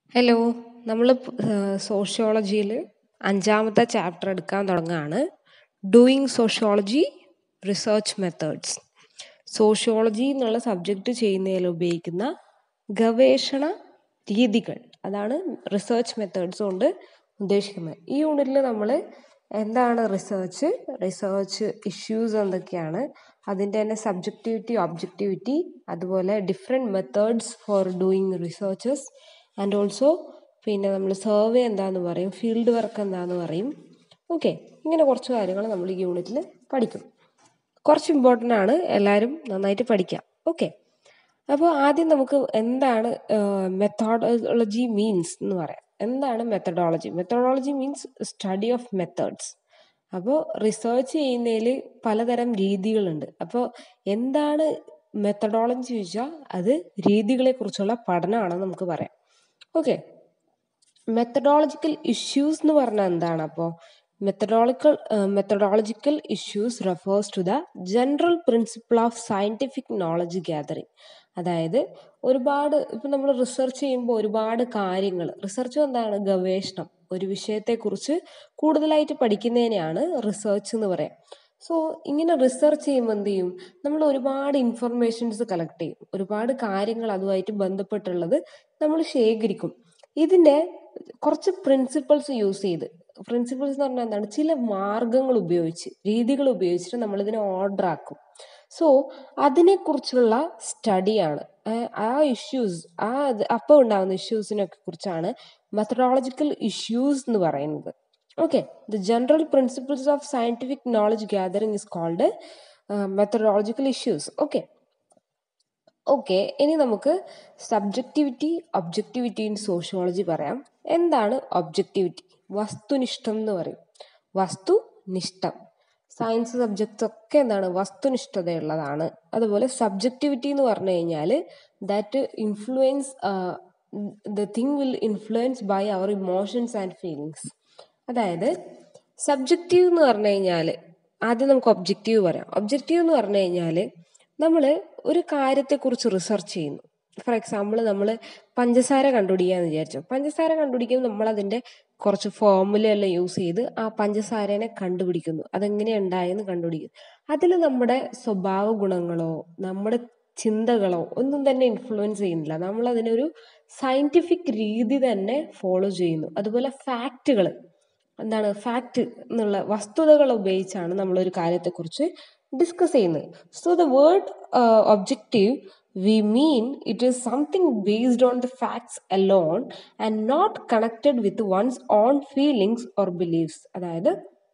Hello നമ്മൾ സോഷ്യോളജിയിൽ അഞ്ചാമത്തെ chapter എടുക്കാൻ തുടങ്ങുകയാണ് doing sociology research methods sociology എന്നുള്ള സബ്ജക്റ്റ് ചെയ്യുന്നതിൽ ഉപയോഗിക്കുന്ന ഗവേഷണ രീതികൾ അതാണ് റിസർച്ച് മെത്തേഡ്സ് കൊണ്ട് ഉദ്ദേശിക്കുന്നത് ഈ യൂണിറ്റിൽ നമ്മൾ എന്താണ് റിസർച്ച് റിസർച്ച് ഇഷ്യൂസ് എന്തൊക്കെയാണ് അതിൻ്റെ തന്നെ സബ്ജക്റ്റിവിറ്റി ഒബ്ജക്റ്റിവിറ്റി അതുപോലെ different methods for doing researches and also പിന്നെ നമ്മൾ സർവേ എന്താന്ന് പറയും ഫീൽഡ് വർക്ക് എന്താന്ന് പറയും ഓക്കെ ഇങ്ങനെ കുറച്ച് കാര്യങ്ങൾ നമ്മൾ ഈ യൂണിറ്റിൽ പഠിക്കും കുറച്ച് ഇമ്പോർട്ടൻ്റ് ആണ് എല്ലാവരും നന്നായിട്ട് പഠിക്കാം ഓക്കെ അപ്പോൾ ആദ്യം നമുക്ക് എന്താണ് മെത്തോഡോളജി മീൻസ് എന്ന് പറയാം എന്താണ് methodology methodology means study of methods അപ്പോൾ റിസർച്ച് ചെയ്യുന്നതിൽ പലതരം രീതികളുണ്ട് അപ്പോൾ എന്താണ് മെത്തഡോളജി ചോദിച്ചാൽ അത് രീതികളെക്കുറിച്ചുള്ള പഠനമാണെന്ന് നമുക്ക് പറയാം ഓക്കെ മെത്തഡോളജിക്കൽ ഇഷ്യൂസ് എന്ന് പറഞ്ഞാൽ എന്താണ് അപ്പോൾ methodological methodological issues refers to the general principle of scientific knowledge gathering അതായത് ഒരുപാട് ഇപ്പം നമ്മൾ റിസർച്ച് ചെയ്യുമ്പോൾ ഒരുപാട് കാര്യങ്ങൾ റിസർച്ച് എന്താണ് ഗവേഷണം ഒരു വിഷയത്തെക്കുറിച്ച് കൂടുതലായിട്ട് പഠിക്കുന്നതിനെയാണ് റിസർച്ച് എന്ന് പറയാം സോ ഇങ്ങനെ റിസർച്ച് ചെയ്യുമ്പോൾ എന്ത് ചെയ്യും നമ്മൾ ഒരുപാട് ഇൻഫർമേഷൻസ് കളക്ട് ചെയ്യും ഒരുപാട് കാര്യങ്ങൾ അതുമായിട്ട് ബന്ധപ്പെട്ടുള്ളത് നമ്മൾ ശേഖരിക്കും ഇതിൻ്റെ കുറച്ച് പ്രിൻസിപ്പിൾസ് യൂസ് ചെയ്ത് പ്രിൻസിപ്പിൾസ് എന്ന് പറഞ്ഞാൽ എന്താണ് ചില മാർഗങ്ങൾ ഉപയോഗിച്ച് രീതികൾ ഉപയോഗിച്ചിട്ട് നമ്മൾ ഇതിനെ ഓർഡർ ആക്കും സോ അതിനെക്കുറിച്ചുള്ള സ്റ്റഡിയാണ് ആ ഇഷ്യൂസ് ആ അപ്പോൾ ഉണ്ടാകുന്ന ഇഷ്യൂസിനെ കുറിച്ചാണ് മെത്തഡോളജിക്കൽ ഇഷ്യൂസ് എന്ന് പറയുന്നത് okay the general principles of scientific knowledge gathering is called methodological issues okay okay ഇനി നമുക്ക് സബ്ജക്റ്റിവിറ്റി ഒബ്ജക്റ്റിവിറ്റി ഇൻ സോഷ്യോളജി പറയാം എന്താണ് ഒബ്ജക്റ്റിവിറ്റി വസ്തുനിഷ്ഠം എന്ന് പറയും വസ്തുനിഷ്ഠം സയൻസ് സബ്ജക്ട്സ് ഒക്കെ എന്താണ് വസ്തുനിഷ്ഠതയുള്ളതാണ് അതുപോലെ സബ്ജക്റ്റിവിറ്റി എന്ന് പറഞ്ഞു കഴിഞ്ഞാൽ that influence the thing will influence by our emotions and feelings അതായത് സബ്ജക്റ്റീവ് എന്ന് പറഞ്ഞു കഴിഞ്ഞാൽ ആദ്യം നമുക്ക് ഒബ്ജക്റ്റീവ് പറയാം ഒബ്ജക്റ്റീവ് എന്ന് പറഞ്ഞു കഴിഞ്ഞാൽ നമ്മൾ ഒരു കാര്യത്തെക്കുറിച്ച് റിസർച്ച് ചെയ്യുന്നു ഫോർ എക്സാമ്പിൾ നമ്മൾ പഞ്ചസാര കണ്ടുപിടിക്കാന്ന് വിചാരിച്ചു പഞ്ചസാര കണ്ടുപിടിക്കുമ്പോൾ നമ്മൾ അതിൻ്റെ കുറച്ച് ഫോർമുല എല്ലാം യൂസ് ചെയ്ത് ആ പഞ്ചസാരനെ കണ്ടുപിടിക്കുന്നു അതെങ്ങനെയാണ് ഉണ്ടായെന്ന് കണ്ടുപിടിക്കുന്നു അതിൽ നമ്മുടെ സ്വഭാവ ഗുണങ്ങളോ നമ്മുടെ ചിന്തകളോ ഒന്നും തന്നെ ഇൻഫ്ലുവൻസ് ചെയ്യുന്നില്ല നമ്മൾ അതിനൊരു സയൻറ്റിഫിക് രീതി തന്നെ ഫോളോ ചെയ്യുന്നു അതുപോലെ ഫാക്റ്റുകൾ എന്താണ് ഫാക്റ്റ് എന്നുള്ള വസ്തുതകൾ ഉപയോഗിച്ചാണ് നമ്മളൊരു കാര്യത്തെക്കുറിച്ച് ഡിസ്കസ് ചെയ്യുന്നത് so the word objective we mean it is something based on the facts alone and not connected with one's own feelings or beliefs അതായത്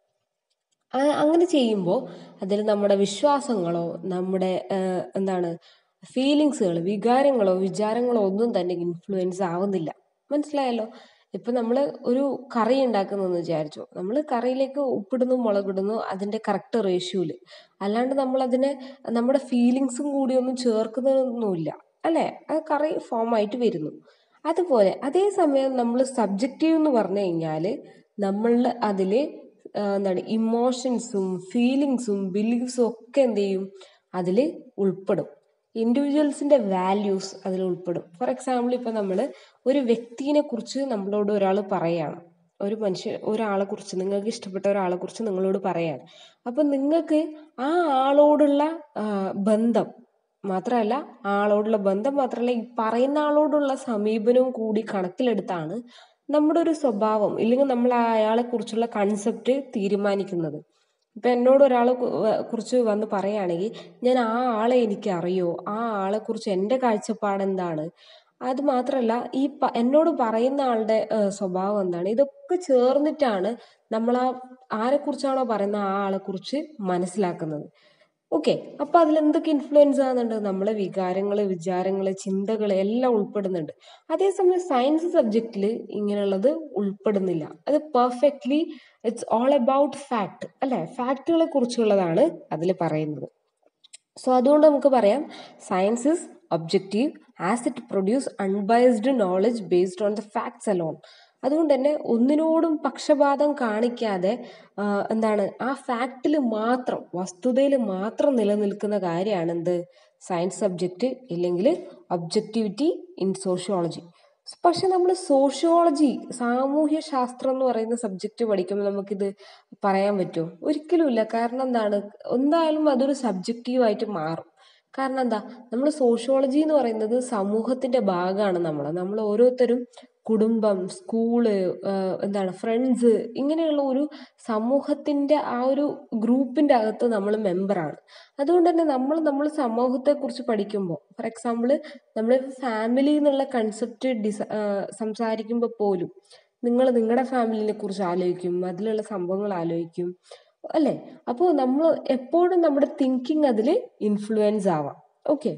അങ്ങനെ ചെയ്യുമ്പോൾ അതിൽ നമ്മുടെ വിശ്വാസങ്ങളോ നമ്മുടെ എന്താണ് ഫീലിങ്സുകൾ വികാരങ്ങളോ വിചാരങ്ങളോ ഒന്നും തന്നെ ഇൻഫ്ലുവൻസ് ആവുന്നില്ല മനസ്സിലായല്ലോ ഇപ്പൊ നമ്മൾ ഒരു കറി ഉണ്ടാക്കുന്നതെന്ന് വിചാരിച്ചു നമ്മൾ കറിയിലേക്ക് ഉപ്പിടുന്നു മുളകിടുന്നു അതിന്റെ കറക്റ്റ് റേഷ്യോയില് അല്ലാണ്ട് നമ്മൾ അതിനെ നമ്മുടെ ഫീലിങ്സും കൂടി ഒന്നും ചേർക്കുന്നതൊന്നുമില്ല അല്ലെ അത് കറി ഫോം ആയിട്ട് വരുന്നു അതുപോലെ അതേസമയം നമ്മൾ സബ്ജക്റ്റീവ് എന്ന് പറഞ്ഞു കഴിഞ്ഞാൽ നമ്മൾ അതിൽ എന്താണ് ഇമോഷൻസും ഫീലിങ്സും ബിലീഫ്സും ഒക്കെ എന്ത് ചെയ്യും അതിൽ ഉൾപ്പെടും ഇൻഡിവിജ്വൽസിന്റെ വാല്യൂസ് അതിൽ ഉൾപ്പെടും ഫോർ എക്സാമ്പിൾ ഇപ്പൊ നമ്മൾ ഒരു വ്യക്തിനെ കുറിച്ച് നമ്മളോട് ഒരാൾ പറയാണ് ഒരു മനുഷ്യ ഒരാളെ കുറിച്ച് നിങ്ങൾക്ക് ഇഷ്ടപ്പെട്ട ഒരാളെ കുറിച്ച് നിങ്ങളോട് പറയാണ് അപ്പൊ നിങ്ങൾക്ക് ആ ആളോടുള്ള ബന്ധം മാത്രമല്ല ആളോടുള്ള ബന്ധം മാത്രമല്ല ഈ പറയുന്ന ആളോടുള്ള സമീപനവും കൂടി കണക്കിലെടുത്താണ് നമ്മുടെ ഒരു സ്വഭാവം ഇല്ലെങ്കിൽ നമ്മൾ അയാളെ കുറിച്ചുള്ള കൺസെപ്റ്റ് തീരുമാനിക്കുന്നത് ഇപ്പൊ എന്നോട് ഒരാളെ കുറിച്ച് വന്ന് പറയുകയാണെങ്കിൽ ഞാൻ ആ ആളെ എനിക്ക് അറിയോ ആ ആളെ കുറിച്ച് എൻ്റെ കാഴ്ചപ്പാട് എന്താണ് അത് മാത്രമല്ല ഈ എന്നോട് പറയുന്ന ആളുടെ സ്വഭാവം എന്താണ് ഇതൊക്കെ ചേർന്നിട്ടാണ് നമ്മൾ ആ ആരെക്കുറിച്ചാണോ പറയുന്ന ആ ആളെ കുറിച്ച് മനസ്സിലാക്കുന്നത് ഓക്കെ അപ്പൊ അതിൽ എന്തൊക്കെ ഇൻഫ്ലുവൻസ് ആകുന്നുണ്ട് നമ്മളെ വികാരങ്ങള് വിചാരങ്ങള് ചിന്തകള് എല്ലാം ഉൾപ്പെടുന്നുണ്ട് അതേസമയം സയൻസ് സബ്ജക്റ്റിൽ ഇങ്ങനെയുള്ളത് ഉൾപ്പെടുന്നില്ല അത് perfectly it's all about fact അല്ലെ ഫാക്റ്റുകളെ കുറിച്ചുള്ളതാണ് അതിൽ പറയുന്നത് സോ അതുകൊണ്ട് നമുക്ക് പറയാം science is objective as it produce unbiased knowledge based on the facts alone അതുകൊണ്ട് തന്നെ ഒന്നിനോടും പക്ഷപാതം കാണിക്കാതെ എന്താണ് ആ ഫാക്റ്റിൽ മാത്രം വസ്തുതയിൽ മാത്രം നിലനിൽക്കുന്ന കാര്യമാണ് എന്ത് സയൻസ് സബ്ജക്റ്റ് ഇല്ലെങ്കിൽ ഒബ്ജക്റ്റിവിറ്റി ഇൻ സോഷ്യോളജി പക്ഷെ നമ്മൾ സോഷ്യോളജി സാമൂഹ്യ ശാസ്ത്രം എന്ന് പറയുന്ന സബ്ജക്റ്റ് പഠിക്കുമ്പോൾ നമുക്കിത് പറയാൻ പറ്റുമോ ഒരിക്കലും ഇല്ല കാരണം എന്താണ് എന്തായാലും അതൊരു സബ്ജക്റ്റീവായിട്ട് മാറും കാരണം എന്താ നമ്മൾ സോഷ്യോളജി എന്ന് പറയുന്നത് സമൂഹത്തിന്റെ ഭാഗമാണ് നമ്മൾ നമ്മൾ ഓരോരുത്തരും കുടുംബം സ്കൂള് ആഹ് എന്താണ് ഫ്രണ്ട്സ് ഇങ്ങനെയുള്ള ഒരു സമൂഹത്തിന്റെ ആ ഒരു ഗ്രൂപ്പിന്റെ അകത്ത് നമ്മൾ മെമ്പറാണ് അതുകൊണ്ട് തന്നെ നമ്മൾ നമ്മൾ സമൂഹത്തെ കുറിച്ച് പഠിക്കുമ്പോൾ ഫോർ എക്സാമ്പിൾ നമ്മൾ ഫാമിലി എന്നുള്ള കൺസെപ്റ്റ് ഡിസ ആഹ് സംസാരിക്കുമ്പോൾ പോലും നിങ്ങൾ നിങ്ങളുടെ ഫാമിലിനെ കുറിച്ച് ആലോചിക്കും അതിലുള്ള സംഭവങ്ങൾ ആലോചിക്കും അല്ലേ അപ്പോൾ നമ്മൾ എപ്പോഴും നമ്മുടെ തിങ്കിങ് അതിൽ ഇൻഫ്ലുവൻസ് ആവാം ഓക്കെ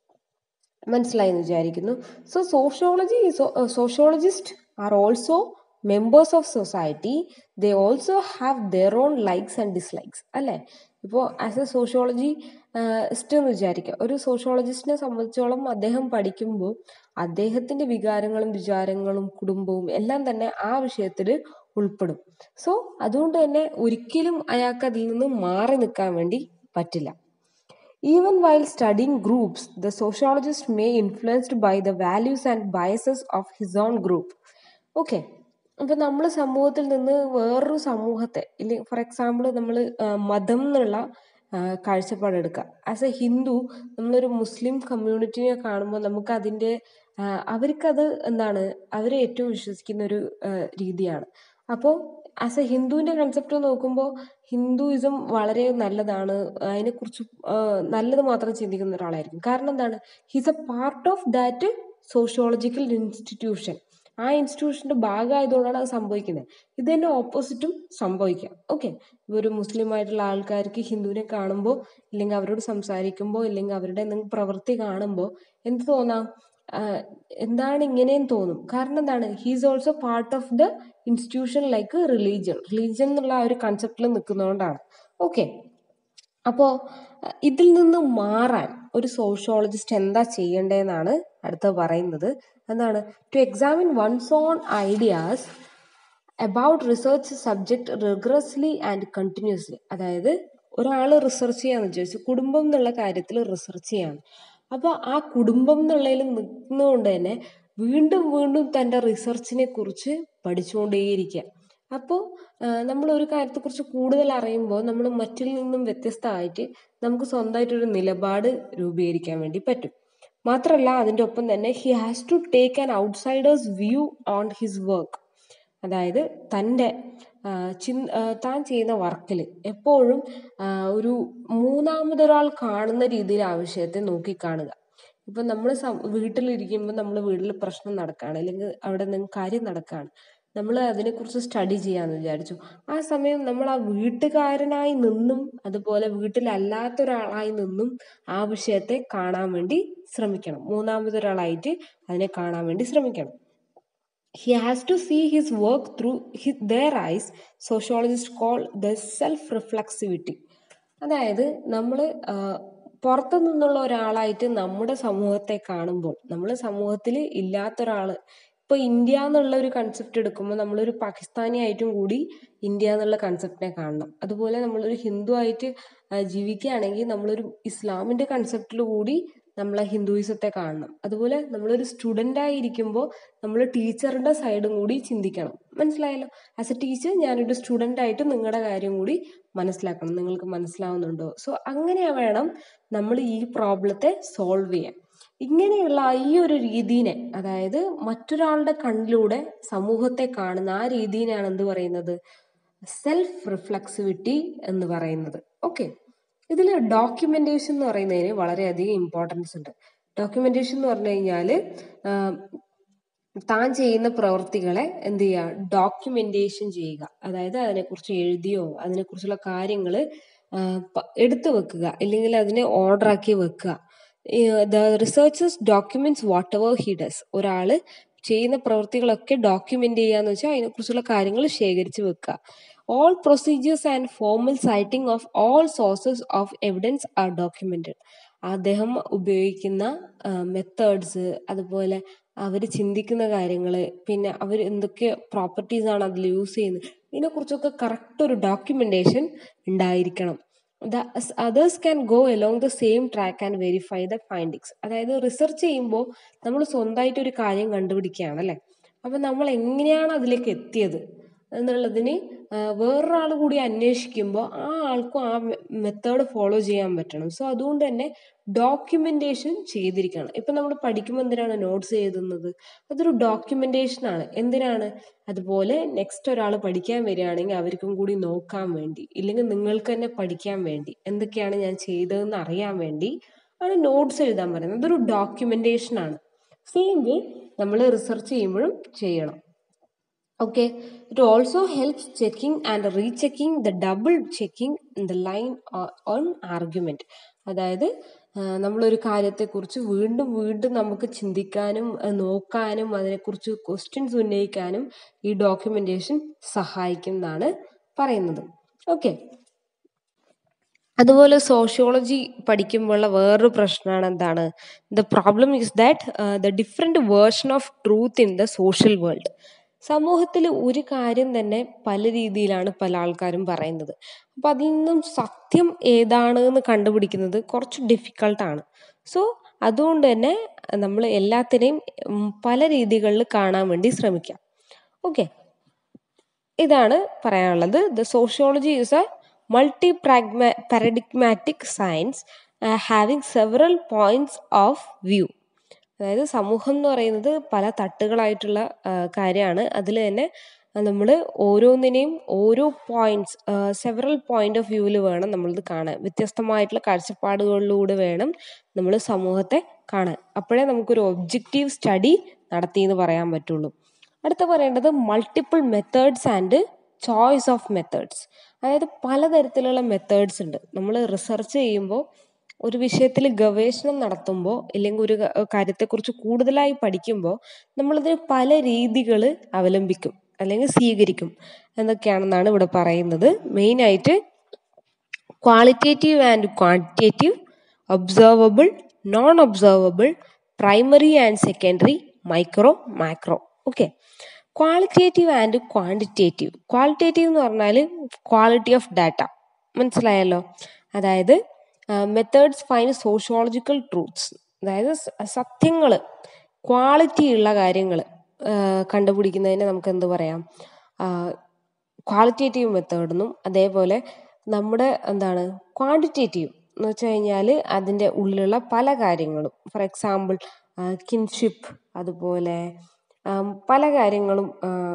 മനസ്സിലായി എന്ന് വിചാരിക്കുന്നു so sociology sociologist are also members of society they also have their own likes and dislikes അല്ലേ ഇപ്പോൾ ആസ് എ സോഷ്യോളജി സ്റ്റ് എന്ന് വിചാരിക്കുക ഒരു സോഷ്യോളജിസ്റ്റിനെ സംബന്ധിച്ചോളം അദ്ദേഹം പഠിക്കുമ്പോൾ അദ്ദേഹത്തിന്റെ വികാരങ്ങളും വിചാരങ്ങളും കുടുംബവും എല്ലാം തന്നെ ആ വിഷയത്തിൽ ഉൾപ്പെടും സോ അതുകൊണ്ട് തന്നെ ഒരിക്കലും അയാൾക്ക് അതിൽ നിന്ന് മാറി നിൽക്കാൻ വേണ്ടി പറ്റില്ല Even while studying groups, the sociologist may influenced by the values and biases of his own group. Okay അപ്പൊ നമ്മൾ സമൂഹത്തിൽ നിന്ന് വേറൊരു സമൂഹത്തെ ഇല്ലെങ്കിൽ ഫോർ എക്സാമ്പിൾ നമ്മൾ മതം എന്നുള്ള ആ, കാഴ്ചപ്പാട് എടുക്കുക ആസ് എ ഹിന്ദു നമ്മളൊരു മുസ്ലിം കമ്മ്യൂണിറ്റിനെ കാണുമ്പോൾ നമുക്ക് അതിൻ്റെ ആ, അവർക്കത് എന്താണ് അവരെ ഏറ്റവും വിശ്വസിക്കുന്ന ഒരു ആ, രീതിയാണ് അപ്പോൾ ആസ് എ ഹിന്ദുവിൻ്റെ കൺസെപ്റ്റ് നോക്കുമ്പോൾ ഹിന്ദുയിസം വളരെ നല്ലതാണ് അതിനെക്കുറിച്ച് ആ, നല്ലത് മാത്രം ചിന്തിക്കുന്ന ഒരാളായിരിക്കും കാരണം എന്താണ് his a part of that sociological institution ആ ഇൻസ്റ്റിറ്റ്യൂഷന്റെ ഭാഗമായതുകൊണ്ടാണ് അത് സംഭവിക്കുന്നത് ഇത് തന്നെ ഓപ്പോസിറ്റും സംഭവിക്കാം ഓക്കെ ഒരു മുസ്ലിം ആയിട്ടുള്ള ആൾക്കാർക്ക് ഹിന്ദുവിനെ കാണുമ്പോൾ ഇല്ലെങ്കിൽ അവരോട് സംസാരിക്കുമ്പോൾ ഇല്ലെങ്കിൽ അവരുടെ എന്തെങ്കിലും പ്രവൃത്തി കാണുമ്പോൾ എന്ത് തോന്നാം ആഹ് എന്താണ് ഇങ്ങനെയും തോന്നും കാരണം എന്താണ് he's also part of the institution like religion religion എന്നുള്ള ആ ഒരു കൺസെപ്റ്റിൽ നിൽക്കുന്നതുകൊണ്ടാണ് ഓക്കെ അപ്പോൾ ഇതിൽ നിന്ന് മാറാൻ ഒരു സോഷ്യോളജിസ്റ്റ് എന്താ ചെയ്യേണ്ടതെന്നാണ് അടുത്ത പറയുന്നത് എന്താണ് to examine one's own ideas about research subject rigorously and continuously അതായത് ഒരാൾ റിസർച്ച് ചെയ്യാന്ന് വിചാരിച്ചു കുടുംബം എന്നുള്ള കാര്യത്തിൽ റിസർച്ച് ചെയ്യാണ് അപ്പോൾ ആ കുടുംബം എന്നുള്ളതിൽ നിൽക്കുന്നതുകൊണ്ട് തന്നെ വീണ്ടും വീണ്ടും തൻ്റെ റിസർച്ചിനെ കുറിച്ച് പഠിച്ചുകൊണ്ടേയിരിക്കുക അപ്പോൾ നമ്മൾ ഒരു കാര്യത്തെക്കുറിച്ച് കൂടുതൽ അറിയുമ്പോൾ നമ്മൾ മറ്റിൽ നിന്നും വ്യത്യസ്തമായിട്ട് നമുക്ക് സ്വന്തമായിട്ടൊരു നിലപാട് രൂപീകരിക്കാൻ വേണ്ടി പറ്റും മാത്രമല്ല അതിൻ്റെ ഒപ്പം തന്നെ he has to take an outsider's view on his work അതായത് തൻ്റെ ചിൻ താൻ ചെയ്യുന്ന വർക്കിൽ എപ്പോഴും ആ, ഒരു മൂന്നാമതൊരാൾ കാണുന്ന രീതിയിൽ ആ വിഷയത്തെ നോക്കിക്കാണുക ഇപ്പം നമ്മൾ വീട്ടിലിരിക്കുമ്പോൾ നമ്മൾ വീട്ടിൽ പ്രശ്നം നടക്കുകയാണ് അല്ലെങ്കിൽ അവിടെ നിന്ന് കാര്യം നടക്കുകയാണ് നമ്മൾ അതിനെക്കുറിച്ച് സ്റ്റഡി ചെയ്യാമെന്ന് വിചാരിച്ചു ആ സമയം നമ്മൾ ആ വീട്ടുകാരനായി നിന്നും അതുപോലെ വീട്ടിലല്ലാത്ത ഒരാളായി നിന്നും ആ വിഷയത്തെ കാണാൻ വേണ്ടി ശ്രമിക്കണം മൂന്നാമതൊരാളായിട്ട് അതിനെ കാണാൻ വേണ്ടി ശ്രമിക്കണം he has to see his work through his, their eyes sociologists call the self reflexivity അതായത് നമ്മൾ പുറത്തു നിന്നുള്ള ഒരാളായിട്ട് നമ്മുടെ സമൂഹത്തെ കാണുമ്പോൾ നമ്മൾ സമൂഹത്തിൽ ഇല്ലാത്ത ഒരാൾ ഇപ്പൊ ഇന്ത്യ എന്നുള്ള ഒരു കൺസെപ്റ്റ് എടുക്കുമ്പോൾ നമ്മളൊരു പാകിസ്ഥാനി ആയിട്ടും കൂടി ഇന്ത്യ എന്നുള്ള കൺസെപ്റ്റിനെ കാണണം അതുപോലെ നമ്മളൊരു ഹിന്ദു ആയിട്ട് ആ, ജീവിക്കുകയാണെങ്കിൽ നമ്മളൊരു ഇസ്ലാമിന്റെ കൺസെപ്റ്റിൽ കൂടി നമ്മളെ ഹിന്ദുയിസത്തെ കാണണം അതുപോലെ നമ്മളൊരു സ്റ്റുഡൻ്റ് ആയിരിക്കുമ്പോൾ നമ്മൾ ടീച്ചറിന്റെ സൈഡും കൂടി ചിന്തിക്കണം മനസ്സിലായല്ലോ ആസ് എ ടീച്ചർ ഞാനൊരു സ്റ്റുഡൻ്റ് ആയിട്ട് നിങ്ങളുടെ കാര്യം കൂടി മനസ്സിലാക്കണം നിങ്ങൾക്ക് മനസ്സിലാവുന്നുണ്ടോ സോ അങ്ങനെ വേണം നമ്മൾ ഈ പ്രോബ്ലത്തെ സോൾവ് ചെയ്യാൻ ഇങ്ങനെയുള്ള ഈ ഒരു രീതിനെ അതായത് മറ്റൊരാളുടെ കണ്ണിലൂടെ സമൂഹത്തെ കാണുന്ന ആ രീതിനെയാണ് എന്ത് പറയുന്നത് സെൽഫ് റിഫ്ലക്സിവിറ്റി എന്ന് പറയുന്നത് ഓക്കെ ഇതിൽ ഡോക്യുമെന്റേഷൻ എന്ന് പറയുന്നതിന് വളരെയധികം ഇമ്പോർട്ടൻസ് ഉണ്ട് ഡോക്യുമെന്റേഷൻ എന്ന് പറഞ്ഞു കഴിഞ്ഞാൽ താൻ ചെയ്യുന്ന പ്രവൃത്തികളെ എന്ത് ചെയ്യുക ഡോക്യുമെന്റേഷൻ ചെയ്യുക അതായത് അതിനെക്കുറിച്ച് എഴുതിയോ അതിനെക്കുറിച്ചുള്ള കാര്യങ്ങൾ എടുത്തു വെക്കുക അല്ലെങ്കിൽ അതിനെ ഓർഡർ ആക്കി വെക്കുക the researchers documents whatever he does ഒരാൾ ചെയ്യുന്ന പ്രവൃത്തികളൊക്കെ ഡോക്യുമെന്റ് ചെയ്യാന്ന് വെച്ചാൽ അതിനെക്കുറിച്ചുള്ള കാര്യങ്ങൾ ശേഖരിച്ച് വെക്കുക all procedures and formal citing of all sources of evidence are documented അദ്ദേഹം ഉപയോഗിക്കുന്ന മെത്തേഡ്സ് അതുപോലെ അവർ ചിന്തിക്കുന്ന കാര്യങ്ങൾ പിന്നെ അവർ എന്തൊക്കെ പ്രോപ്പർട്ടീസ് ആണ് അതിൽ യൂസ് ചെയ്യുന്നത് ഇതിനെക്കുറിച്ചൊക്കെ കറക്റ്റ് ഒരു ഡോക്യുമെന്റേഷൻ ഉണ്ടായിരിക്കണം the others can go along the same track and verify the findings അതായത് റിസർച്ച് ചെയ്യുമ്പോൾ നമ്മൾ സ്വന്തമായിട്ട് ഒരു കാര്യം കണ്ടുപിടിക്കുകയാണ് അല്ലേ അപ്പം നമ്മൾ എങ്ങനെയാണ് അതിലേക്ക് എത്തിയത് എന്നുള്ളതിന് വേറൊരാൾ കൂടി അന്വേഷിക്കുമ്പോൾ ആ ആൾക്കും ആ മെത്തേഡ് ഫോളോ ചെയ്യാൻ പറ്റണം സോ അതുകൊണ്ട് തന്നെ ഡോക്യുമെന്റേഷൻ ചെയ്തിരിക്കണം ഇപ്പം നമ്മൾ പഠിക്കുമ്പോൾ എന്തിനാണ് നോട്ട്സ് എഴുതുന്നത് അതൊരു ഡോക്യുമെന്റേഷൻ ആണ് എന്തിനാണ് അതുപോലെ നെക്സ്റ്റ് ഒരാൾ പഠിക്കാൻ വരികയാണെങ്കിൽ അവർക്കും കൂടി നോക്കാൻ വേണ്ടി ഇല്ലെങ്കിൽ നിങ്ങൾക്ക് തന്നെ പഠിക്കാൻ വേണ്ടി എന്തൊക്കെയാണ് ഞാൻ ചെയ്തതെന്ന് അറിയാൻ വേണ്ടി ആണ് നോട്ട്സ് എഴുതാൻ പറയുന്നത് അതൊരു ഡോക്യുമെന്റേഷൻ ആണ് സെയിം വേ നമ്മൾ റിസർച്ച് ചെയ്യുമ്പോഴും ചെയ്യണം okay it also helps checking and rechecking the double checking in the line on argument അതായത് നമ്മളൊരു കാര്യത്തെക്കുറിച്ച് വീണ്ടും വീണ്ടും നമുക്ക് ചിന്തിക്കാനും നോക്കാനും അതിനെക്കുറിച്ച് ക്വസ്റ്റ്യൻസ് ഉന്നയിക്കാനും ഈ ഡോക്യുമെന്റേഷൻ സഹായിക്കും എന്നാണ് പറയുന്നത് ഓക്കെ അതുപോലെ സോഷ്യോളജി പഠിക്കുമ്പോഴുള്ള വേറൊരു പ്രശ്നമാണ് എന്താണ് the problem is that the different version of truth in the social world സമൂഹത്തിൽ ഒരു കാര്യം തന്നെ പല രീതിയിലാണ് പല ആൾക്കാരും പറയുന്നത് അപ്പം അതിൽ നിന്നും സത്യം ഏതാണ് എന്ന് കണ്ടുപിടിക്കുന്നത് കുറച്ച് ഡിഫിക്കൾട്ടാണ് സോ അതുകൊണ്ട് തന്നെ നമ്മൾ എല്ലാത്തിനെയും പല രീതികളിൽ കാണാൻ വേണ്ടി ശ്രമിക്കാം ഓക്കെ ഇതാണ് പറയാനുള്ളത് the sociology is a multi pragma paradigmatic science having several points of view അതായത് സമൂഹം എന്ന് പറയുന്നത് പല തട്ടുകളായിട്ടുള്ള കാര്യമാണ് അതിൽ തന്നെ നമ്മൾ ഓരോന്നിനെയും ഓരോ പോയിന്റ്സ് സെവറൽ പോയിന്റ് ഓഫ് വ്യൂവിൽ വേണം നമ്മളിത് കാണാൻ വ്യത്യസ്തമായിട്ടുള്ള കാഴ്ചപ്പാടുകളിലൂടെ വേണം നമ്മൾ സമൂഹത്തെ കാണാൻ അപ്പോഴേ നമുക്കൊരു ഒബ്ജക്റ്റീവ് സ്റ്റഡി നടത്തി എന്ന് പറയാൻ പറ്റുള്ളൂ അടുത്ത പറയേണ്ടത് multiple methods and choice of methods അതായത് പലതരത്തിലുള്ള മെത്തേഡ്സ് ഉണ്ട് നമ്മൾ റിസർച്ച് ചെയ്യുമ്പോൾ ഒരു വിഷയത്തിൽ ഗവേഷണം നടത്തുമ്പോൾ അല്ലെങ്കിൽ ഒരു കാര്യത്തെക്കുറിച്ച് കൂടുതലായി പഠിക്കുമ്പോൾ നമ്മളതിന് പല രീതികൾ അവലംബിക്കും അല്ലെങ്കിൽ സ്വീകരിക്കും എന്നൊക്കെയാണെന്നാണ് ഇവിടെ പറയുന്നത് മെയിനായിട്ട് qualitative and quantitative observable non observable primary and secondary micro macro okay qualitative and quantitative qualitative എന്ന് പറഞ്ഞാൽ ക്വാളിറ്റി ഓഫ് ഡാറ്റ മനസ്സിലായല്ലോ അതായത് മെത്തേഡ്സ് ഫൈൻ സോഷ്യോളജിക്കൽ ട്രൂത്ത്സ് അതായത് സത്യങ്ങൾ ക്വാളിറ്റി ഉള്ള കാര്യങ്ങൾ കണ്ടുപിടിക്കുന്നതിന് നമുക്ക് എന്ത് പറയാം ക്വാളിറ്റേറ്റീവ് മെത്തേഡ് എന്നും അതേപോലെ നമ്മുടെ എന്താണ് ക്വാണ്ടിറ്റേറ്റീവ് എന്ന് വെച്ച് കഴിഞ്ഞാൽ അതിൻ്റെ ഉള്ളിലുള്ള പല കാര്യങ്ങളും ഫോർ എക്സാമ്പിൾ കിൻഷിപ്പ് അതുപോലെ പല കാര്യങ്ങളും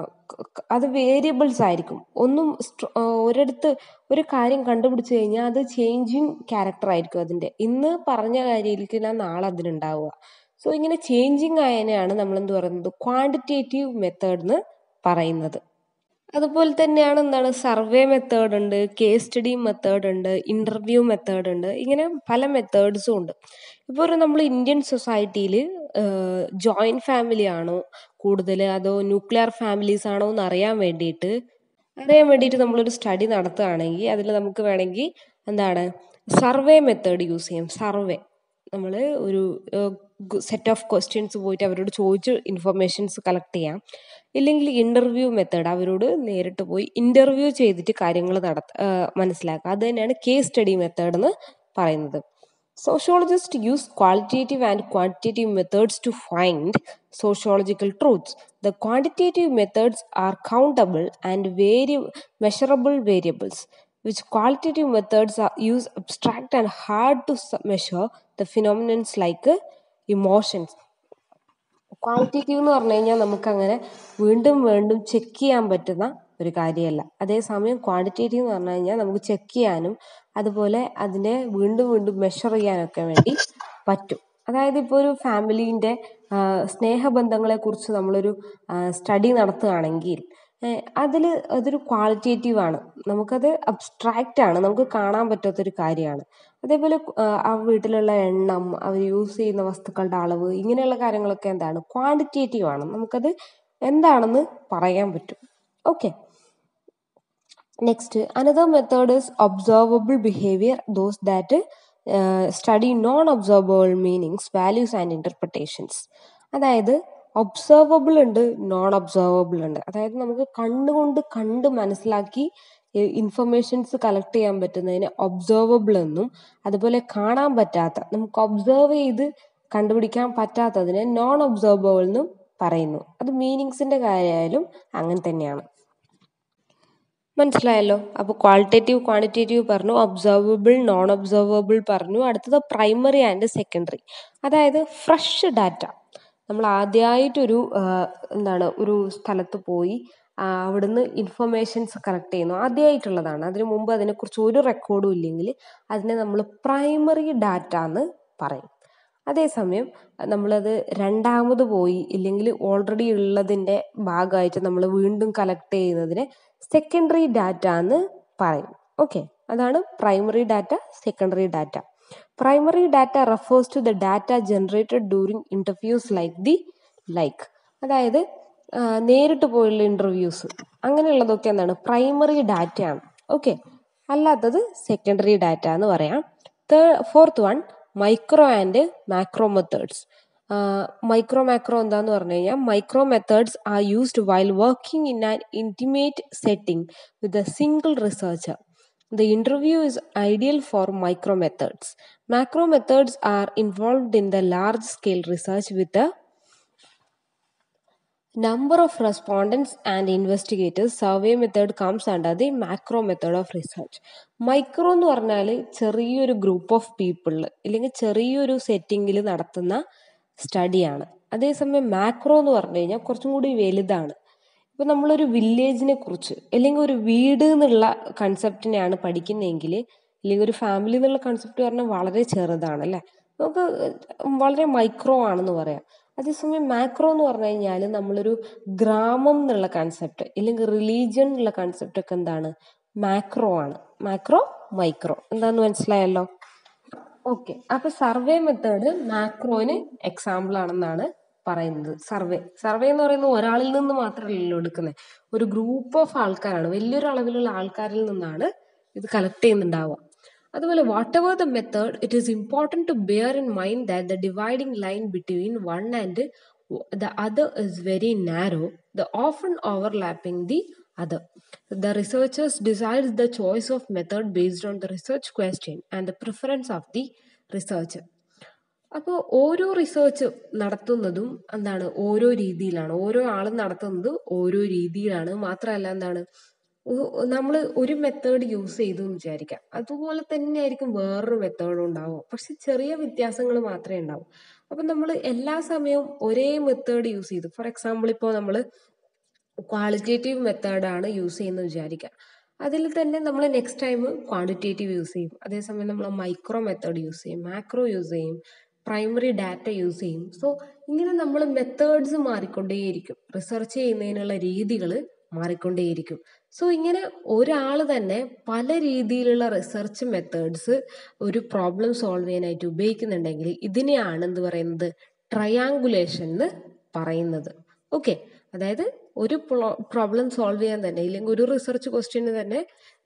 അത് വേരിയബിൾസ് ആയിരിക്കും ഒന്നും ഒരിടത്ത് ഒരു കാര്യം കണ്ടുപിടിച്ച് കഴിഞ്ഞാൽ അത് ചേഞ്ചിങ് ക്യാരക്ടർ ആയിരിക്കും അതിൻ്റെ ഇന്ന് പറഞ്ഞ കാര്യമായിരിക്കില്ല നാളെ അതിനുണ്ടാവുക സോ ഇങ്ങനെ ചേഞ്ചിങ് ആയതിനെയാണ് നമ്മൾ എന്ത് പറയുന്നത് ക്വാണ്ടിറ്റേറ്റീവ് മെത്തേഡ് എന്ന് പറയുന്നത് അതുപോലെ തന്നെയാണ് എന്താണ് സർവേ മെത്തേഡ് ഉണ്ട് കേസ് സ്റ്റഡി മെത്തേഡ് ഉണ്ട് ഇന്റർവ്യൂ മെത്തേഡ് ഉണ്ട് ഇങ്ങനെ പല മെത്തേഡ്സും ഉണ്ട് ഇപ്പോൾ ഒരു നമ്മൾ ഇന്ത്യൻ സൊസൈറ്റിയിൽ ജോയിൻറ്റ് ഫാമിലി ആണോ കൂടുതൽ അതോ ന്യൂക്ലിയർ ഫാമിലീസ് ആണോ എന്ന് അറിയാൻ വേണ്ടിയിട്ട് അറിയാൻ വേണ്ടിയിട്ട് നമ്മളൊരു സ്റ്റഡി നടത്തുകയാണെങ്കിൽ അതിൽ നമുക്ക് വേണമെങ്കിൽ എന്താണ് സർവേ മെത്തേഡ് യൂസ് ചെയ്യാം സർവേ നമ്മൾ ഒരു സെറ്റ് ഓഫ് ക്വസ്റ്റ്യൻസ് പോയിട്ട് അവരോട് ചോദിച്ച് ഇൻഫർമേഷൻസ് കളക്ട് ചെയ്യാം ഇല്ലെങ്കിൽ ഇൻ്റർവ്യൂ മെത്തേഡ് അവരോട് നേരിട്ട് പോയി ഇൻ്റർവ്യൂ ചെയ്തിട്ട് കാര്യങ്ങൾ നടത്ത മനസ്സിലാക്കുക അത് തന്നെയാണ് കേസ് സ്റ്റഡി മെത്തേഡ് എന്ന് പറയുന്നത് sociologist use qualitative and quantitative methods to find sociological truths the quantitative methods are countable and very measurable variables which qualitative methods are use abstract and hard to measure the phenomenons like emotions qualitative എന്ന് പറഞ്ഞു കഴിഞ്ഞാൽ നമുക്കങ്ങനെ വീണ്ടും വീണ്ടും check ചെയ്യാൻ പറ്റുന്ന ഒരു കാര്യമല്ല അതേസമയം ക്വാണ്ടിറ്റേറ്റീവ് എന്ന് പറഞ്ഞു കഴിഞ്ഞാൽ നമുക്ക് ചെക്ക് ചെയ്യാനും അതുപോലെ അതിനെ വീണ്ടും വീണ്ടും മെഷർ ചെയ്യാനൊക്കെ വേണ്ടി പറ്റും അതായത് ഇപ്പോൾ ഒരു ഫാമിലീൻ്റെ സ്നേഹബന്ധങ്ങളെക്കുറിച്ച് നമ്മളൊരു സ്റ്റഡി നടത്തുകയാണെങ്കിൽ അതിൽ അതൊരു ക്വാളിറ്റേറ്റീവ് ആണ് നമുക്കത് അബ്സ്ട്രാക്റ്റ് ആണ് നമുക്ക് കാണാൻ പറ്റാത്തൊരു കാര്യമാണ് അതേപോലെ ആ വീട്ടിലുള്ള എണ്ണം അവർ യൂസ് ചെയ്യുന്ന വസ്തുക്കളുടെ അളവ് ഇങ്ങനെയുള്ള കാര്യങ്ങളൊക്കെ എന്താണ് ക്വാണ്ടിറ്റേറ്റീവ് ആണ് നമുക്കത് എന്താണെന്ന് പറയാൻ പറ്റും okay next another method is observable behaviour those that study non observable meanings values and interpretations അതായത് ഒബ്സർവബിൾ ഉണ്ട് നോൺ ഒബ്സർവബിൾ ഉണ്ട് അതായത് നമുക്ക് കണ്ണുകൊണ്ട് കണ്ട് മനസ്സിലാക്കി ഇൻഫർമേഷൻസ് കളക്ട് ചെയ്യാൻ പറ്റുന്നതിന് ഒബ്സർവബിൾ എന്നും അതുപോലെ കാണാൻ പറ്റാത്ത നമുക്ക് ഒബ്സർവ് ചെയ്ത് കണ്ടുപിടിക്കാൻ പറ്റാത്തതിനെ നോൺ ഒബ്സർവബിൾ എന്നും പറയുന്നു അത് മീനിങ്സിന്റെ കാര്യമായാലും അങ്ങനെ തന്നെയാണ് മനസ്സിലായല്ലോ അപ്പോൾ ക്വാളിറ്റേറ്റീവ് ക്വാണ്ടിറ്റേറ്റീവ് പറഞ്ഞു ഒബ്സർവബിൾ നോൺ ഒബ്സർവബിൾ പറഞ്ഞു അടുത്തത് പ്രൈമറി ആൻഡ് സെക്കൻഡറി അതായത് ഫ്രഷ് ഡാറ്റ നമ്മൾ ആദ്യമായിട്ടൊരു എന്താണ് ഒരു സ്ഥലത്ത് പോയി അവിടുന്ന് ഇൻഫർമേഷൻസ് കളക്ട് ചെയ്യുന്നു ആദ്യമായിട്ടുള്ളതാണ് അതിനു മുമ്പ് അതിനെക്കുറിച്ച് ഒരു റെക്കോർഡും ഇല്ലെങ്കിൽ അതിനെ നമ്മൾ പ്രൈമറി ഡാറ്റ എന്ന് പറയും അതേസമയം നമ്മളത് രണ്ടാമത് പോയി ഇല്ലെങ്കിൽ ഓൾറെഡി ഉള്ളതിൻ്റെ ഭാഗമായിട്ട് നമ്മൾ വീണ്ടും കളക്ട് ചെയ്യുന്നതിനെ സെക്കൻഡറി ഡാറ്റ എന്ന് പറയും ഓക്കെ അതാണ് primary data secondary data primary data refers to the data generated during interviews like the like അതായത് നേരിട്ട് പോയുള്ള ഇൻ്റർവ്യൂസ് അങ്ങനെയുള്ളതൊക്കെ എന്താണ് പ്രൈമറി ഡാറ്റയാണ് ഓക്കെ അല്ലാത്തത് സെക്കൻഡറി ഡാറ്റ എന്ന് പറയാം the fourth one micro and macro methods micro macro എന്താന്ന് പറഞ്ഞു കഴിഞ്ഞാൽ micro methods are used while working in an intimate setting with a single researcher The interview is ideal for micro methods. Macro methods are involved in the large scale research with a number of respondents and investigators. Survey method comes under the macro method of research. Micro എന്ന് പറഞ്ഞാൽ ചെറിയൊരു group of പീപ്പിളിൽ ഇല്ലെങ്കിൽ ചെറിയൊരു സെറ്റിങ്ങിൽ നടത്തുന്ന സ്റ്റഡിയാണ് അതേസമയം macro എന്ന് പറഞ്ഞു കഴിഞ്ഞാൽ കുറച്ചും കൂടി വലുതാണ് ഇപ്പം നമ്മളൊരു വില്ലേജിനെ കുറിച്ച് അല്ലെങ്കിൽ ഒരു വീട് എന്നുള്ള കൺസെപ്റ്റിനെയാണ് പഠിക്കുന്നതെങ്കിൽ അല്ലെങ്കിൽ ഒരു ഫാമിലി എന്നുള്ള കൺസെപ്റ്റ് പറഞ്ഞാൽ വളരെ ചെറുതാണ് അല്ലേ നമുക്ക് വളരെ മൈക്രോ ആണെന്ന് പറയാം അതേസമയം മാക്രോ എന്ന് പറഞ്ഞു കഴിഞ്ഞാൽ നമ്മളൊരു ഗ്രാമം എന്നുള്ള കൺസെപ്റ്റ് അല്ലെങ്കിൽ റിലീജിയൻ എന്നുള്ള കൺസെപ്റ്റ് ഒക്കെ എന്താണ് മാക്രോ ആണ് മാക്രോ മൈക്രോ എന്താന്ന് മനസ്സിലായല്ലോ ഓക്കെ അപ്പൊ സർവേ മെത്തേഡ് മാക്രോന് എക്സാമ്പിൾ ആണെന്നാണ് പറയുന്നത് സർവേ സർവേ എന്ന് പറയുന്നത് ഒരാളിൽ നിന്ന് മാത്രമല്ലല്ലോ എടുക്കുന്നത് ഒരു ഗ്രൂപ്പ് ഓഫ് ആൾക്കാരാണ് വലിയൊരു അളവിലുള്ള ആൾക്കാരിൽ നിന്നാണ് ഇത് കളക്ട് ചെയ്യുന്നുണ്ടാവുക അതുപോലെ whatever the method it is important to bear in mind that the dividing line between one and the other is very narrow the often overlapping the other. The researchers decides the choice of method based on the research question and the preference of the researcher. അപ്പോൾ ഓരോ research നടത്തുന്നതും എന്താണ് ഓരോ രീതിയിലാണ് ഓരോ ആളും നടത്തുന്നത് ഓരോ രീതിയിലാണ് മാത്രമല്ല എന്താണ് നമ്മൾ ഒരു മെത്തേഡ് യൂസ് ചെയ്തു എന്ന് വിചാരിക്കാം അതുപോലെ തന്നെ ആയിരിക്കും വേറൊരു മെത്തേഡ് ഉണ്ടാവും പക്ഷെ ചെറിയ വ്യത്യാസങ്ങൾ മാത്രമേ ഉണ്ടാവൂ അപ്പം നമ്മൾ എല്ലാ സമയവും ഒരേ മെത്തേഡ് യൂസ് ചെയ്തു ഫോർ എക്സാമ്പിൾ ഇപ്പോൾ നമ്മൾ ക്വാളിറ്റേറ്റീവ് മെത്തേഡാണ് യൂസ് ചെയ്യുന്നത് വിചാരിക്കുക അതിൽ തന്നെ നമ്മൾ നെക്സ്റ്റ് ടൈം ക്വാണ്ടിറ്റേറ്റീവ് യൂസ് ചെയ്യും അതേസമയം നമ്മൾ മൈക്രോ മെത്തേഡ് യൂസ് ചെയ്യും മാക്രോ യൂസ് ചെയ്യും പ്രൈമറി ഡാറ്റ യൂസ് ചെയ്യും സോ ഇങ്ങനെ നമ്മൾ മെത്തേഡ്സ് മാറിക്കൊണ്ടേയിരിക്കും റിസർച്ച് ചെയ്യുന്നതിനുള്ള രീതികൾ മാറിക്കൊണ്ടേയിരിക്കും സോ ഇങ്ങനെ ഒരാൾ തന്നെ പല രീതിയിലുള്ള റിസർച്ച് മെത്തേഡ്സ് ഒരു പ്രോബ്ലം സോൾവ് ചെയ്യാനായിട്ട് ഉപയോഗിക്കുന്നുണ്ടെങ്കിൽ ഇതിനെയാണ് എന്ത് പറയുന്നത് ട്രയാങ്കുലേഷൻ എന്ന് പറയുന്നത് ഓക്കെ അതായത് ഒരു പ്രോബ്ലം സോൾവ് ചെയ്യാൻ തന്നെ ഇല്ലെങ്കിൽ ഒരു റിസർച്ച് ക്വസ്റ്റ്യന് തന്നെ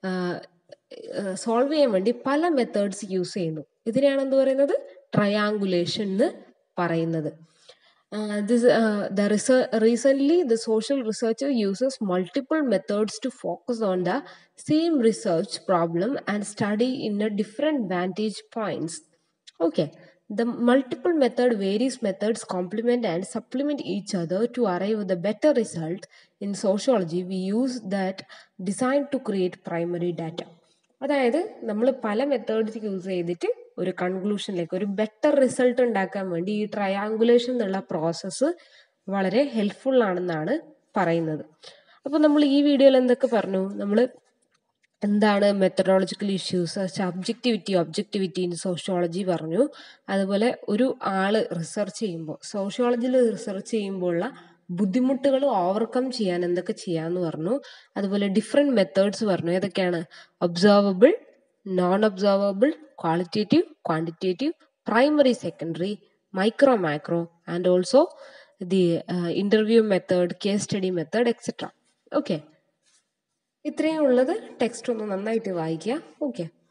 സോൾവ് ചെയ്യാൻ വേണ്ടി പല മെത്തേഡ്സ് യൂസ് ചെയ്യുന്നു ഇതിനെയാണ് എന്ത് പറയുന്നത് ട്രയാങ്കുലേഷൻ എന്ന് പറയുന്നത് this the recently the social researcher uses multiple methods to focus on the same research problem and study in a different vantage points okay The multiple method varies methods complement and supplement each other to arrive at a better result. In sociology, we use that designed to create primary data. അതായത് നമ്മൾ പല methods use ചെയ്തിട്ട് ഒരു കൺക്ലൂഷനിലേക്ക് ഒരു better result ഉണ്ടാക്കാൻ വേണ്ടി ഈ triangulation എന്നുള്ള പ്രോസസ്സ് വളരെ ഹെൽപ്ഫുൾ ആണെന്നാണ് പറയുന്നത് അപ്പോൾ നമ്മൾ ഈ വീഡിയോയിൽ എന്തൊക്കെ പറഞ്ഞു നമ്മൾ എന്താണ് methodological issues subjectivity objectivity in sociology പറഞ്ഞു അതുപോലെ ഒരു ആള് റിസർച്ച് ചെയ്യുമ്പോൾ സോഷ്യോളജിയിൽ റിസർച്ച് ചെയ്യുമ്പോഴുള്ള ബുദ്ധിമുട്ടുകൾ ഓവർകം ചെയ്യാൻ എന്തൊക്കെ ചെയ്യാന്ന് പറഞ്ഞു അതുപോലെ ഡിഫറെൻറ്റ് മെത്തേഡ്സ് പറഞ്ഞു ഏതൊക്കെയാണ് observable non observable qualitative quantitative primary secondary micro macro and also the interview method case study method etcetera okay ഇത്രയും ഉള്ളത് ടെക്സ്റ്റ് ഒന്ന് നന്നായിട്ട് വായിക്കുക ഓക്കെ